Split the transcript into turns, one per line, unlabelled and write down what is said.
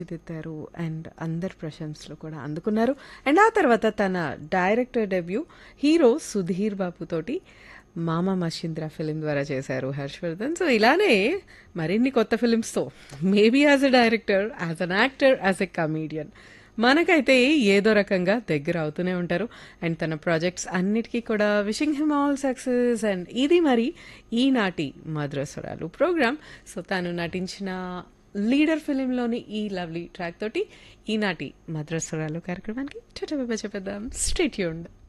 తీర్చిదిద్దారు అండ్ అందరి ప్రశంసలు కూడా అందుకున్నారు అండ్ ఆ తర్వాత తన director debut hero Sudheer Babu తోటి మామ మషింద్ర ఫిలిం ద్వారా చేశారు హర్షవర్ధన్ సో ఇలానే మరిన్ని కొత్త ఫిలిమ్స్తో maybe as a director as an actor as a comedian మనకైతే ఏదో రకంగా దగ్గర అవుతూనే ఉంటారు అండ్ తన ప్రాజెక్ట్స్ అన్నిటికీ కూడా wishing him all success and ఇది మరి ఈనాటి మధురస్వరాలు ప్రోగ్రామ్ సో తను నటించిన లీడర్ ఫిలింలోని ఈ లవ్లీ ట్రాక్ తోటి ఈనాటి మద్రస్వరాలు కార్యక్రమానికి చటబెబ్బ చెప్పేద్దాం స్టేట్యూండ్